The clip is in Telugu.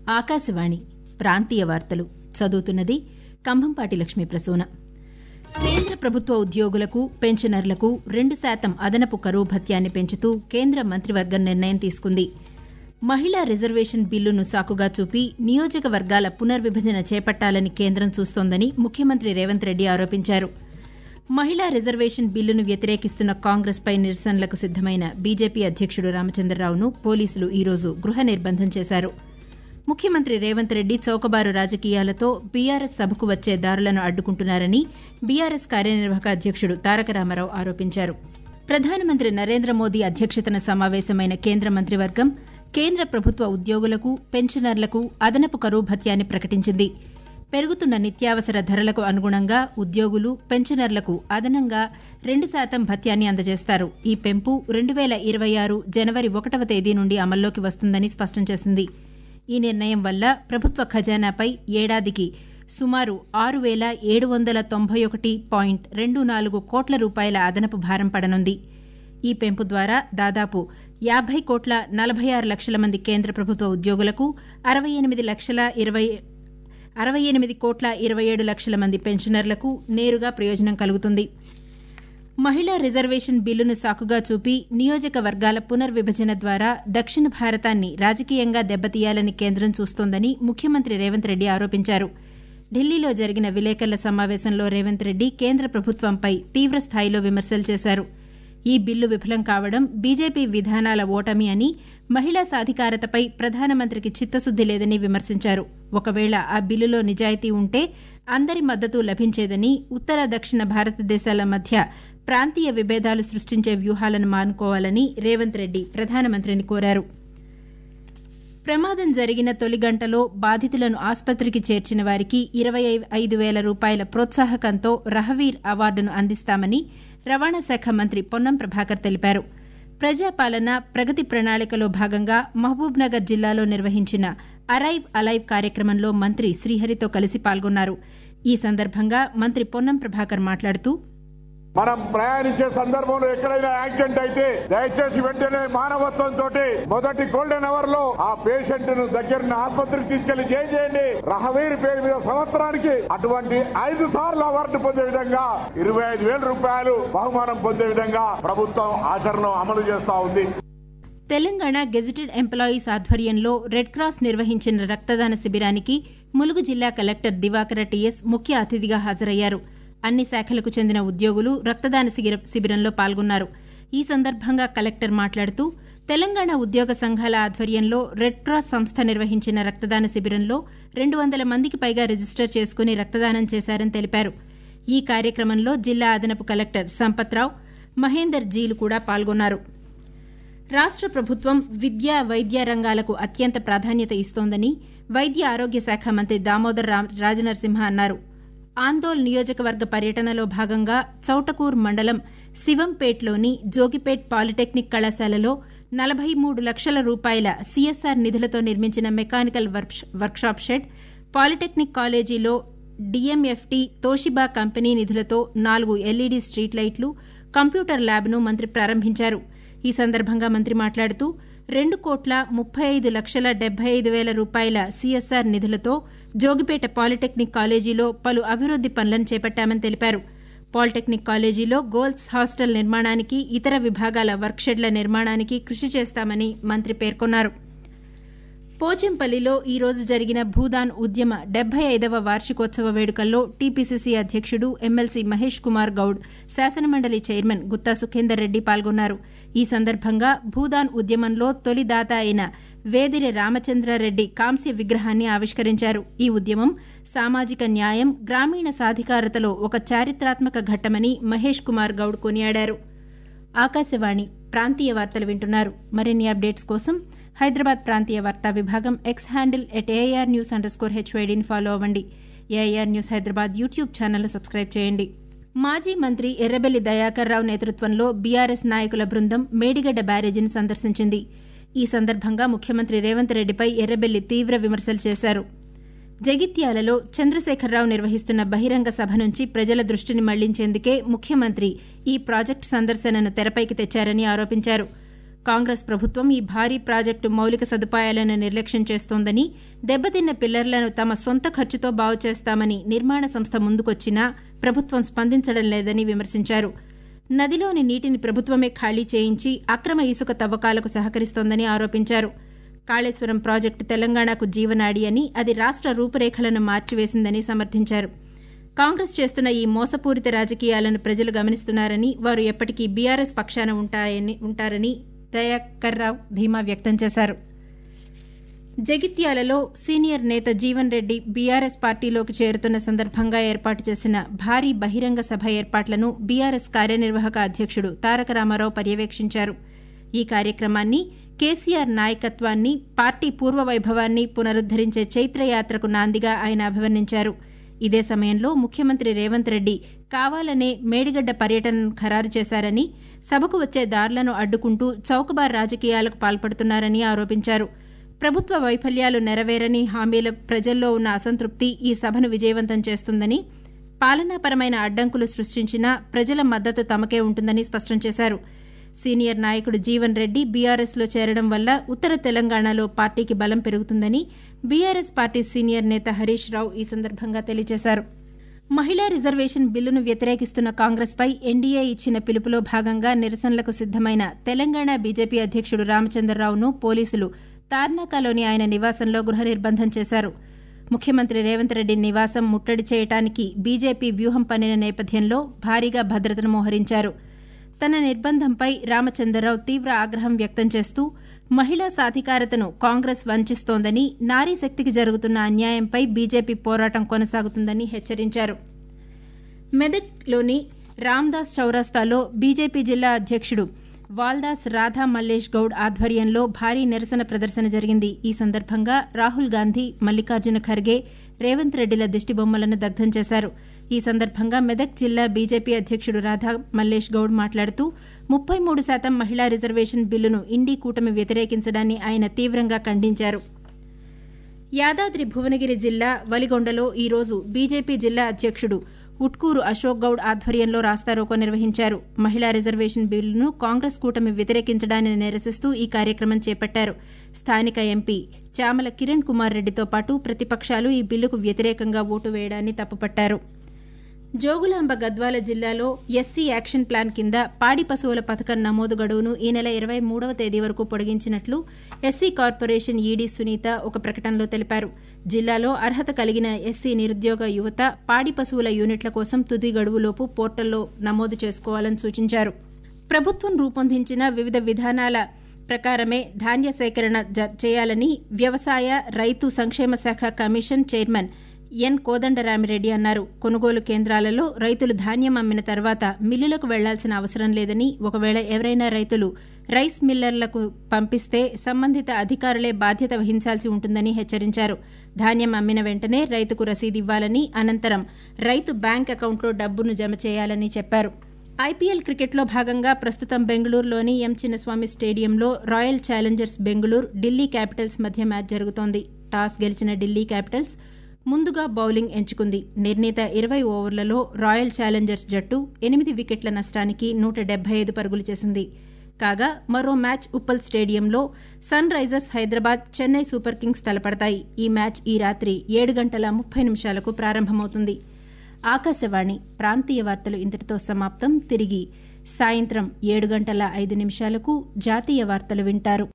ఆకాశవాణి ప్రాంతీయ వార్తలు చదువుతున్నది కంభంపాటి లక్ష్మీ ప్రసూన కేంద్ర ప్రభుత్వ ఉద్యోగులకు పెన్షనర్లకు రెండు శాతం అదనపు కరువు భత్యాన్ని పెంచుతూ కేంద్ర మంత్రివర్గం నిర్ణయం తీసుకుంది మహిళా రిజర్వేషన్ బిల్లును సాకుగా చూపి నియోజకవర్గాల పునర్విభజన చేపట్టాలని కేంద్రం చూస్తోందని ముఖ్యమంత్రి రేవంత్ రెడ్డి ఆరోపించారు మహిళా రిజర్వేషన్ బిల్లును వ్యతిరేకిస్తున్న కాంగ్రెస్పై నిరసనలకు సిద్దమైన బీజేపీ అధ్యక్షుడు రామచంద్రరావును పోలీసులు ఈరోజు గృహ నిర్బంధం చేశారు ముఖ్యమంత్రి రేవంత్ రెడ్డి చౌకబారు రాజకీయాలతో బీఆర్ఎస్ సభకు వచ్చే దారులను అడ్డుకుంటున్నారని బీఆర్ఎస్ కార్యనిర్వాహక అధ్యక్షుడు తారక రామారావు ఆరోపించారు ప్రధానమంత్రి నరేంద్ర మోదీ అధ్యక్షతన సమావేశమైన కేంద్ర మంత్రివర్గం కేంద్ర ప్రభుత్వ ఉద్యోగులకు పెన్షనర్లకు అదనపు కరువు భత్యాన్ని ప్రకటించింది పెరుగుతున్న నిత్యావసర ధరలకు అనుగుణంగా ఉద్యోగులు పెన్షనర్లకు అదనంగా రెండు శాతం భత్యాన్ని అందజేస్తారు ఈ పెంపు రెండు వేల ఇరవై ఆరు జనవరి ఒకటవ తేదీ నుండి అమల్లోకి వస్తుందని స్పష్టం చేసింది ఈ నిర్ణయం వల్ల ప్రభుత్వ ఖజానాపై ఏడాదికి సుమారు ఆరు వేల ఏడు వందల తొంభై ఒకటి పాయింట్ రెండు నాలుగు కోట్ల రూపాయల అదనపు భారం పడనుంది ఈ పెంపు ద్వారా దాదాపు యాభై కోట్ల నలభై ఆరు లక్షల మంది కేంద్ర ప్రభుత్వ ఉద్యోగులకు అరవై ఎనిమిది లక్షల ఇరవై అరవై ఎనిమిది కోట్ల ఇరవై ఏడు లక్షల మంది పెన్షనర్లకు నేరుగా ప్రయోజనం కలుగుతుంది మహిళా రిజర్వేషన్ బిల్లును సాకుగా చూపి నియోజకవర్గాల పునర్విభజన ద్వారా దక్షిణ భారతాన్ని రాజకీయంగా దెబ్బతీయాలని కేంద్రం చూస్తోందని ముఖ్యమంత్రి రేవంత్ రెడ్డి ఆరోపించారు ఢిల్లీలో జరిగిన విలేకరుల సమావేశంలో రేవంత్ రెడ్డి కేంద్ర ప్రభుత్వంపై తీవ్రస్థాయిలో విమర్శలు చేశారు ఈ బిల్లు విఫలం కావడం బీజేపీ విధానాల ఓటమి అని మహిళా సాధికారతపై ప్రధానమంత్రికి చిత్తశుద్ది లేదని విమర్శించారు ఒకవేళ ఆ బిల్లులో నిజాయితీ ఉంటే అందరి మద్దతు లభించేదని ఉత్తర దక్షిణ భారతదేశాల మధ్య ప్రాంతీయ విభేదాలు సృష్టించే వ్యూహాలను మానుకోవాలని రేవంత్ రెడ్డి ప్రధానమంత్రిని కోరారు ప్రమాదం జరిగిన తొలి గంటలో బాధితులను ఆసుపత్రికి చేర్చిన వారికి ఇరవై ఐదు వేల రూపాయల ప్రోత్సాహకంతో రహవీర్ అవార్డును అందిస్తామని రవాణా శాఖ మంత్రి పొన్నం ప్రభాకర్ తెలిపారు ప్రజాపాలన ప్రగతి ప్రణాళికలో భాగంగా మహబూబ్నగర్ జిల్లాలో నిర్వహించిన అరైవ్ అలైవ్ కార్యక్రమంలో మంత్రి శ్రీహరితో కలిసి పాల్గొన్నారు ఈ సందర్భంగా మంత్రి పొన్నం ప్రభాకర్ మాట్లాడుతూ మనం ప్రయాణించే సందర్భంలో ఎక్కడైనా యాక్సిడెంట్ అయితే దయచేసి వెంటనే మానవత్వంతో మొదటి గోల్డెన్ అవర్ లో ఆ పేషెంట్ ను దగ్గర ఆసుపత్రికి తీసుకెళ్లి చేయి చేయండి రహవీర్ పేరు మీద సంవత్సరానికి అటువంటి ఐదు సార్లు అవార్డు పొందే విధంగా ఇరవై ఐదు వేల రూపాయలు బహుమానం పొందే విధంగా ప్రభుత్వం ఆచరణ అమలు చేస్తా ఉంది తెలంగాణ గెజిటెడ్ ఎంప్లాయీస్ ఆధ్వర్యంలో రెడ్ క్రాస్ నిర్వహించిన రక్తదాన శిబిరానికి ములుగు జిల్లా కలెక్టర్ దివాకర టీఎస్ ముఖ్య అతిథిగా హాజరయ్యారు అన్ని శాఖలకు చెందిన ఉద్యోగులు రక్తదాన శిబిరంలో పాల్గొన్నారు ఈ సందర్భంగా కలెక్టర్ మాట్లాడుతూ తెలంగాణ ఉద్యోగ సంఘాల ఆధ్వర్యంలో రెడ్ క్రాస్ సంస్థ నిర్వహించిన రక్తదాన శిబిరంలో రెండు వందల మందికి పైగా రిజిస్టర్ చేసుకుని రక్తదానం చేశారని తెలిపారు ఈ కార్యక్రమంలో జిల్లా అదనపు కలెక్టర్ సంపత్రావు మహేందర్ జీలు కూడా పాల్గొన్నారు రాష్ట ప్రభుత్వం విద్యా వైద్య రంగాలకు అత్యంత ప్రాధాన్యత ఇస్తోందని వైద్య ఆరోగ్య శాఖ మంత్రి దామోదర్ రాజనరసింహ అన్నారు ఆందోల్ నియోజకవర్గ పర్యటనలో భాగంగా చౌటకూర్ మండలం శివంపేట్లోని జోగిపేట్ పాలిటెక్నిక్ కళాశాలలో నలభై మూడు లక్షల రూపాయల సీఎస్ఆర్ నిధులతో నిర్మించిన మెకానికల్ వర్క్షాప్ షెడ్ పాలిటెక్నిక్ కాలేజీలో డీఎంఎఫ్టీ తోషిబా కంపెనీ నిధులతో నాలుగు ఎల్ఈడీ స్ట్రీట్ లైట్లు కంప్యూటర్ ల్యాబ్ను మంత్రి ప్రారంభించారు ఈ సందర్భంగా మంత్రి మాట్లాడుతూ రెండు కోట్ల ముప్పై ఐదు లక్షల డెబ్బై ఐదు వేల రూపాయల సీఎస్ఆర్ నిధులతో జోగిపేట పాలిటెక్నిక్ కాలేజీలో పలు అభివృద్ది పనులను చేపట్టామని తెలిపారు పాలిటెక్నిక్ కాలేజీలో గోల్స్ హాస్టల్ నిర్మాణానికి ఇతర విభాగాల వర్క్షెడ్ల నిర్మాణానికి కృషి చేస్తామని మంత్రి పేర్కొన్నారు పోచంపల్లిలో ఈ రోజు జరిగిన భూదాన్ ఉద్యమ డెబ్బై ఐదవ వార్షికోత్సవ వేడుకల్లో టీపీసీసీ అధ్యక్షుడు ఎమ్మెల్సీ మహేష్ కుమార్ గౌడ్ శాసనమండలి చైర్మన్ గుత్తా సుఖేందర్ రెడ్డి పాల్గొన్నారు ఈ సందర్భంగా భూదాన్ ఉద్యమంలో తొలి దాత అయిన వేదిరి రామచంద్రారెడ్డి కాంస్య విగ్రహాన్ని ఆవిష్కరించారు ఈ ఉద్యమం సామాజిక న్యాయం గ్రామీణ సాధికారతలో ఒక చారిత్రాత్మక ఘట్టమని మహేష్ కుమార్ గౌడ్ కొనియాడారు ఆకాశవాణి ప్రాంతీయ వార్తలు వింటున్నారు మరిన్ని అప్డేట్స్ కోసం హైదరాబాద్ ప్రాంతీయ వార్తా విభాగం X handle at AIR news underscore హెచ్వైడీని ఫాలో అవ్వండి AIR news Hyderabad YouTube channel subscribe చేయండి మాజీ మంత్రి ఎర్రబెల్లి దయాకర్ రావు నేతృత్వంలో బీఆర్ఎస్ నాయకుల బృందం మేడిగడ్డ బ్యారేజీని సందర్శించింది ఈ సందర్భంగా ముఖ్యమంత్రి రేవంత్ రెడ్డిపై ఎర్రబెల్లి తీవ్ర విమర్శలు చేశారు జగిత్యాలలో చంద్రశేఖరరావు నిర్వహిస్తున్న బహిరంగ సభ నుంచి ప్రజల దృష్టిని మళ్లించేందుకే ముఖ్యమంత్రి ఈ ప్రాజెక్టు సందర్శనను తెరపైకి తెచ్చారని ఆరోపించారు కాంగ్రెస్ ప్రభుత్వం ఈ భారీ ప్రాజెక్టు మౌలిక సదుపాయాలను నిర్లక్ష్యం చేస్తోందని దెబ్బతిన్న పిల్లర్లను తమ సొంత ఖర్చుతో బాగు చేస్తామని నిర్మాణ సంస్థ ముందుకొచ్చినా ప్రభుత్వం స్పందించడం లేదని విమర్శించారు నదిలోని నీటిని ప్రభుత్వమే ఖాళీ చేయించి అక్రమ ఇసుక తవ్వకాలకు సహకరిస్తోందని ఆరోపించారు కాళేశ్వరం ప్రాజెక్టు తెలంగాణకు జీవనాడి అని అది రాష్ట్ర రూపురేఖలను మార్చివేసిందని సమర్థించారు కాంగ్రెస్ చేస్తున్న ఈ మోసపూరిత రాజకీయాలను ప్రజలు గమనిస్తున్నారని వారు ఎప్పటికీ బీఆర్ఎస్ పక్షాన ఉంటాయని ఉంటారని దయాకర్ రావు ధీమా వ్యక్తం చేశారు జగిత్యాలలో సీనియర్ నేత జీవన్ రెడ్డి బీఆర్ఎస్ పార్టీలోకి చేరుతున్న సందర్భంగా ఏర్పాటు చేసిన భారీ బహిరంగ సభ ఏర్పాట్లను బీఆర్ఎస్ కార్యనిర్వాహక అధ్యక్షుడు తారక రామారావు పర్యవేక్షించారు ఈ కార్యక్రమాన్ని కేసీఆర్ నాయకత్వాన్ని పార్టీ పూర్వ వైభవాన్ని పునరుద్దరించే చైత్రయాత్రకు నాందిగా ఆయన అభివర్ణించారు ఇదే సమయంలో ముఖ్యమంత్రి రేవంత్ రెడ్డి కావాలనే మేడిగడ్డ పర్యటనను ఖరారు చేశారని సభకు వచ్చే దారులను అడ్డుకుంటూ చౌకబార్ రాజకీయాలకు పాల్పడుతున్నారని ఆరోపించారు ప్రభుత్వ వైఫల్యాలు నెరవేరని హామీల ప్రజల్లో ఉన్న అసంతృప్తి ఈ సభను విజయవంతం చేస్తుందని పాలనాపరమైన అడ్డంకులు సృష్టించినా ప్రజల మద్దతు తమకే ఉంటుందని స్పష్టం చేశారు సీనియర్ నాయకుడు జీవన్ రెడ్డి బీఆర్ఎస్లో చేరడం వల్ల ఉత్తర తెలంగాణలో పార్టీకి బలం పెరుగుతుందని బీఆర్ఎస్ పార్టీ సీనియర్ నేత హరీష్ రావు ఈ సందర్భంగా తెలియజేశారు మహిళా రిజర్వేషన్ బిల్లును వ్యతిరేకిస్తున్న కాంగ్రెస్పై ఎన్డీఏ ఇచ్చిన పిలుపులో భాగంగా నిరసనలకు సిద్దమైన తెలంగాణ బీజేపీ అధ్యక్షుడు రామచంద్రరావును పోలీసులు తార్నాకాలోని ఆయన నివాసంలో గృహ నిర్బంధం చేశారు ముఖ్యమంత్రి రేవంత్ రెడ్డి నివాసం ముట్టడి చేయడానికి బీజేపీ వ్యూహం పన్నిన నేపథ్యంలో భారీగా భద్రతను మోహరించారు తన నిర్బంధంపై రామచంద్రరావు తీవ్ర ఆగ్రహం వ్యక్తం చేస్తూ మహిళా సాధికారతను కాంగ్రెస్ వంచిస్తోందని నారీ శక్తికి జరుగుతున్న అన్యాయంపై బీజేపీ పోరాటం కొనసాగుతుందని హెచ్చరించారు మెదక్లోని రామ్దాస్ చౌరస్తాలో బీజేపీ జిల్లా అధ్యక్షుడు వాల్దాస్ రాధా మల్లేష్ గౌడ్ ఆధ్వర్యంలో భారీ నిరసన ప్రదర్శన జరిగింది ఈ సందర్భంగా రాహుల్ గాంధీ మల్లికార్జున ఖర్గే రేవంత్ రెడ్డిల దిష్టిబొమ్మలను దగ్ధం చేశారు ఈ సందర్భంగా మెదక్ జిల్లా బీజేపీ అధ్యక్షుడు రాధా మల్లేష్ గౌడ్ మాట్లాడుతూ ముప్పై మూడు శాతం మహిళా రిజర్వేషన్ బిల్లును ఇండీ కూటమి వ్యతిరేకించడాన్ని ఆయన తీవ్రంగా ఖండించారు యాదాద్రి భువనగిరి జిల్లా వలిగొండలో ఈరోజు బీజేపీ జిల్లా అధ్యక్షుడు ఉట్కూరు అశోక్ గౌడ్ ఆధ్వర్యంలో రాస్తారోకో నిర్వహించారు మహిళా రిజర్వేషన్ బిల్లును కాంగ్రెస్ కూటమి వ్యతిరేకించడాన్ని నిరసిస్తూ ఈ కార్యక్రమం చేపట్టారు స్థానిక ఎంపీ చామల కిరణ్ కుమార్ రెడ్డితో పాటు ప్రతిపక్షాలు ఈ బిల్లుకు వ్యతిరేకంగా ఓటు వేయడాన్ని తప్పుపట్టారు జోగులాంబ గద్వాల జిల్లాలో ఎస్సీ యాక్షన్ ప్లాన్ కింద పాడి పశువుల పథకం నమోదు గడువును ఈ నెల ఇరవై మూడవ తేదీ వరకు పొడిగించినట్లు ఎస్సీ కార్పొరేషన్ ఈడీ సునీత ఒక ప్రకటనలో తెలిపారు జిల్లాలో అర్హత కలిగిన ఎస్సీ నిరుద్యోగ యువత పాడి పశువుల యూనిట్ల కోసం తుది గడువులోపు పోర్టల్లో నమోదు చేసుకోవాలని సూచించారు ప్రభుత్వం రూపొందించిన వివిధ విధానాల ప్రకారమే ధాన్య సేకరణ చేయాలని వ్యవసాయ రైతు సంక్షేమ శాఖ కమిషన్ చైర్మన్ ఎన్ కోదండరామిరెడ్డి అన్నారు కొనుగోలు కేంద్రాలలో రైతులు ధాన్యం అమ్మిన తర్వాత మిల్లులకు వెళ్లాల్సిన అవసరం లేదని ఒకవేళ ఎవరైనా రైతులు రైస్ మిల్లర్లకు పంపిస్తే సంబంధిత అధికారులే బాధ్యత వహించాల్సి ఉంటుందని హెచ్చరించారు ధాన్యం అమ్మిన వెంటనే రైతుకు రసీదు ఇవ్వాలని అనంతరం రైతు బ్యాంక్ అకౌంట్లో డబ్బును జమ చేయాలని చెప్పారు ఐపీఎల్ క్రికెట్లో భాగంగా ప్రస్తుతం బెంగళూరులోని ఎం చిన్నస్వామి స్టేడియంలో royal challengers Bengaluru Delhi capitals మధ్య మ్యాచ్ జరుగుతోంది టాస్ గెలిచిన ఢిల్లీ క్యాపిటల్స్ ముందుగా బౌలింగ్ ఎంచుకుంది నిర్ణీత ఇరవై ఓవర్లలో రాయల్ ఛాలెంజర్స్ జట్టు ఎనిమిది వికెట్ల నష్టానికి నూట డెబ్బై ఐదు పరుగులు చేసింది కాగా మరో మ్యాచ్ ఉప్పల్ స్టేడియంలో sunrisers Hyderabad Chennai super kings తలపడతాయి ఈ మ్యాచ్ ఈ రాత్రి ఏడు గంటల ముప్పై నిమిషాలకు ప్రారంభమవుతుంది ఆకాశవాణి ప్రాంతీయ వార్తలు ఇంతటితో సమాప్తం తిరిగి సాయంత్రం ఏడు గంటల ఐదు నిమిషాలకు జాతీయ వార్తలు వింటారు